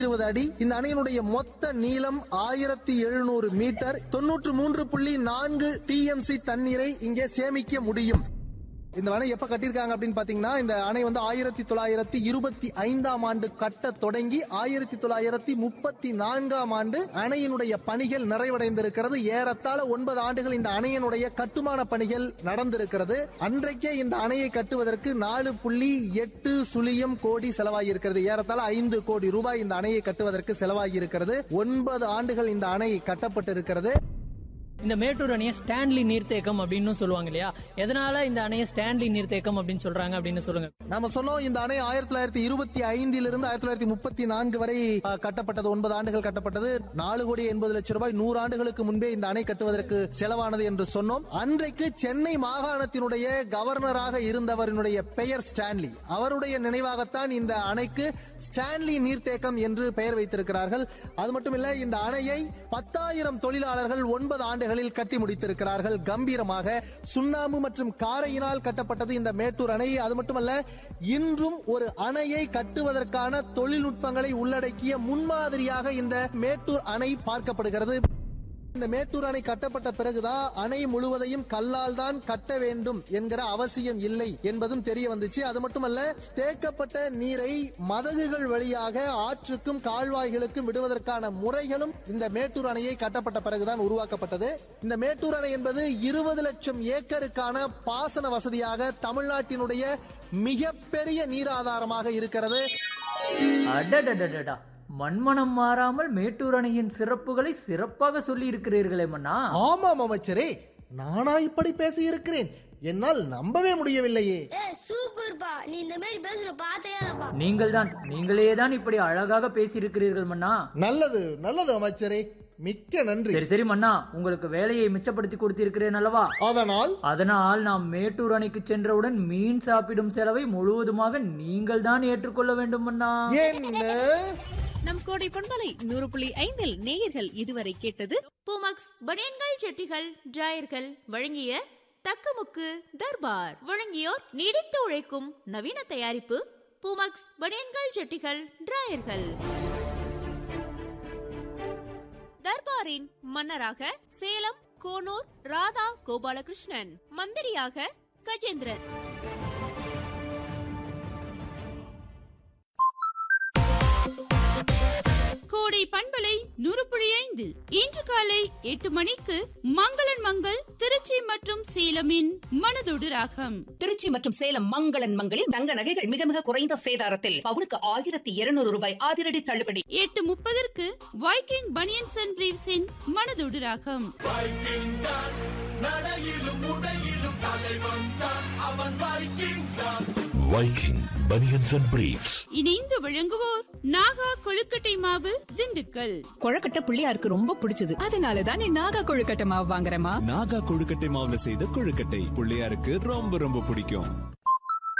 இருபது அடி இந்த அணையினுடைய மொத்த நீளம் ஆயிரத்தி எழுநூறு மீட்டர் தொன்னூற்று மூன்று புள்ளி நான்கு டிஎம்சி தண்ணீரை இங்கே சேமிக்க முடியும் இந்த அணை எப்ப கட்டியிருக்காங்க அப்படின்னு பாத்தீங்கன்னா இந்த அணை வந்து ஆயிரத்தி தொள்ளாயிரத்தி இருபத்தி ஐந்தாம் ஆண்டு கட்ட தொடங்கி ஆயிரத்தி தொள்ளாயிரத்தி முப்பத்தி நான்காம் ஆண்டு அணையினுடைய பணிகள் நிறைவடைந்திருக்கிறது ஏறத்தாழ ஒன்பது ஆண்டுகள் இந்த அணையினுடைய கட்டுமான பணிகள் நடந்திருக்கிறது அன்றைக்கே இந்த அணையை கட்டுவதற்கு நாலு புள்ளி எட்டு சுழியம் கோடி செலவாகி இருக்கிறது ஏறத்தாழ ஐந்து கோடி ரூபாய் இந்த அணையை கட்டுவதற்கு செலவாகி இருக்கிறது ஒன்பது ஆண்டுகள் இந்த அணை கட்டப்பட்டிருக்கிறது இந்த மேட்டூர் அணையை ஸ்டான்லி நீர்த்தேக்கம் அப்படின்னு சொல்லுவாங்க இல்லையா எதனால இந்த அணையை ஸ்டான்லி நீர்த்தேக்கம் அப்படின்னு சொல்றாங்க அப்படின்னு சொல்லுங்க நாம சொன்னோம் இந்த அணை ஆயிரத்தி தொள்ளாயிரத்தி இருபத்தி ஐந்திலிருந்து ஆயிரத்தி தொள்ளாயிரத்தி முப்பத்தி நான்கு வரை அஹ், கட்டப்பட்டது ஒன்பது ஆண்டுகள் கட்டப்பட்டது நாலு கோடி எண்பது லட்சம் ரூபாய் நூறு ஆண்டுகளுக்கு முன்பே இந்த அணை கட்டுவதற்கு செலவானது என்று சொன்னோம் அன்றைக்கு சென்னை மாகாணத்தினுடைய கவர்னராக இருந்தவரினுடைய பெயர் ஸ்டான்லி அவருடைய நினைவாகத்தான் இந்த அணைக்கு ஸ்டான்லி நீர்த்தேக்கம் என்று பெயர் வைத்திருக்கிறார்கள் அது மட்டும் இல்ல இந்த அணையை பத்தாயிரம் தொழிலாளர்கள் ஒன்பது ஆண்டுகளில் கட்டி முடித்திருக்கிறார்கள் கம்பீரமாக சுண்ணாம்பு மற்றும் காரையினால் கட்டப்பட்டது இந்த மேட்டூர் அணை அது மட்டுமல்ல இன்றும் ஒரு அணையை கட்டுவதற்கான தொழில்நுட்பங்களை உள்ளடக்கிய முன்மாதிரியாக இந்த மேட்டூர் அணை பார்க்கப்படுகிறது இந்த மேட்டூர் அணை கட்டப்பட்ட பிறகுதான் அணை முழுவதையும் கல்லால் தான் கட்ட வேண்டும் என்கிற அவசியம் இல்லை என்பதும் தெரிய வந்துச்சு அது மட்டுமல்ல தேக்கப்பட்ட நீரை மதகுகள் வழியாக ஆற்றுக்கும் கால்வாய்களுக்கும் விடுவதற்கான முறைகளும் இந்த மேட்டூர் அணையை கட்டப்பட்ட பிறகுதான் உருவாக்கப்பட்டது இந்த மேட்டூர் அணை என்பது இருபது லட்சம் ஏக்கருக்கான பாசன வசதியாக தமிழ்நாட்டினுடைய மிகப்பெரிய நீர் ஆதாரமாக இருக்கிறது அடடடடடா மண்மனம் மாறாமல் மேட்டூர் அணையின் சிறப்புகளை சிறப்பாக சொல்லி இருக்கிறீர்களே மன்னா ஆமாம் அமைச்சரே நானா இப்படி பேசி இருக்கிறேன் என்னால் நம்பவே முடியவில்லையே ஏ சூப்பர்ப்பா நீ இந்த மாதிரி பேசுற பார்த்தே இல்லப்பா நீங்கள் தான் நீங்களே தான் இப்படி அழகாக பேசியிருக்கிறீர்கள் மன்னா நல்லது நல்லது அமைச்சரே மிக்க நன்றி சரி சரி மன்னா உங்களுக்கு வேலையை மிச்சப்படுத்தி கொடுத்திருக்கிறேன் அல்லவா அதனால் அதனால் நாம் மேட்டூர் அணைக்கு சென்றவுடன் மீன் சாப்பிடும் செலவை முழுவதுமாக நீங்கள் தான் ஏற்றுக்கொள்ள வேண்டும் மன்னா என்ன நம் கோடை பண்பலை நூறு புள்ளி ஐந்தில் நேயர்கள் இதுவரை கேட்டது பூமக்ஸ் பனியன்கள் ஜெட்டிகள் டிராயர்கள் வழங்கிய தக்கமுக்கு தர்பார் வழங்கியோர் நீடித்து உழைக்கும் நவீன தயாரிப்பு பூமக்ஸ் பனியன்கள் ஜெட்டிகள் டிராயர்கள் தர்பாரின் மன்னராக சேலம் கோனூர் ராதா கோபாலகிருஷ்ணன் மந்திரியாக கஜேந்திரன் கோடை பண்பலை நூறு புள்ளி ஐந்தில் இன்று காலை எட்டு மணிக்கு மங்களன் மங்கள் திருச்சி மற்றும் சேலமின் மனதொடு ராகம் திருச்சி மற்றும் சேலம் மங்களன் மங்களில் தங்க நகைகள் மிக மிக குறைந்த சேதாரத்தில் பவுனுக்கு ஆயிரத்தி இருநூறு ரூபாய் அதிரடி தள்ளுபடி எட்டு முப்பதற்கு வைக்கிங் பனியன்ஸ் அண்ட் பிரீவ்ஸின் மனதொடு ராகம் Viking Bunions and Briefs. இணைந்து வழங்குவோர் நாகா கொழுக்கட்டை மாவு திண்டுக்கல் கொழக்கட்டை பிள்ளையாருக்கு ரொம்ப பிடிச்சது அதனாலதான் நீ நாகா கொழுக்கட்டை மாவு வாங்குறமா நாகா கொழுக்கட்டை மாவுல செய்த கொழுக்கட்டை பிள்ளையாருக்கு ரொம்ப ரொம்ப பிடிக்கும்